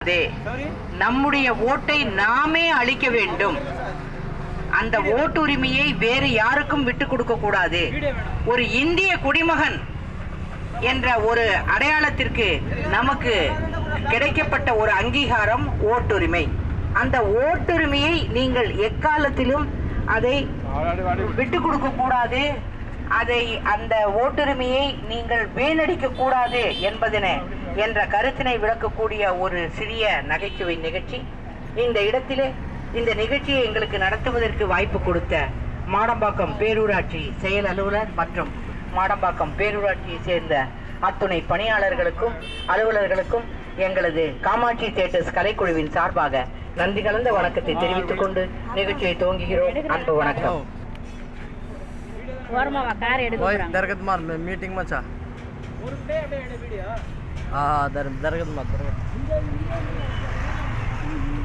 அதே நம்முடைய ஓட்டை நாமே அளிக்க வேண்டும் அந்த ஓட்டுரிமையை வேறு யாருக்கும் விட்டு கொடுக்க கூடாது ஒரு இந்திய குடிமகன் என்ற ஒரு அடையாளத்திற்கு நமக்கு கிடைக்கப்பட்ட ஒரு அங்கீகாரம் ஓட்டுரிமை அந்த ஓட்டுரிமையை நீங்கள் எக்காலத்திலும் அதை விட்டு கொடுக்க கூடாது அதை அந்த ஓட்டுரிமையை நீங்கள் வீணடிக்க கூடாது என்பதன என்ற கருத்தினை விளக்கக்கூடிய ஒரு சிறிய நகைச்சுவை நிகழ்ச்சி இந்த இடத்திலே இந்த நிகழ்ச்சியை எங்களுக்கு நடத்துவதற்கு வாய்ப்பு கொடுத்த மாடம்பாக்கம் பேரூராட்சி செயல் அலுவலர் மற்றும் மாடம்பாக்கம் பேரூராட்சியை சேர்ந்த அத்துணை பணியாளர்களுக்கும் அலுவலர்களுக்கும் எங்களது காமாட்சி தேட்டர்ஸ் கலைக்குழுவின் சார்பாக நன்றி கலந்த வணக்கத்தை தெரிவித்துக் கொண்டு நிகழ்ச்சியை துவங்குகிறோம் அன்பு வணக்கம் ஓரமாவா கார் எடுக்க ओए போறாங்க दरगत मार मैं मीटिंग में छा हाँ हाँ दर दरगत मार दरगत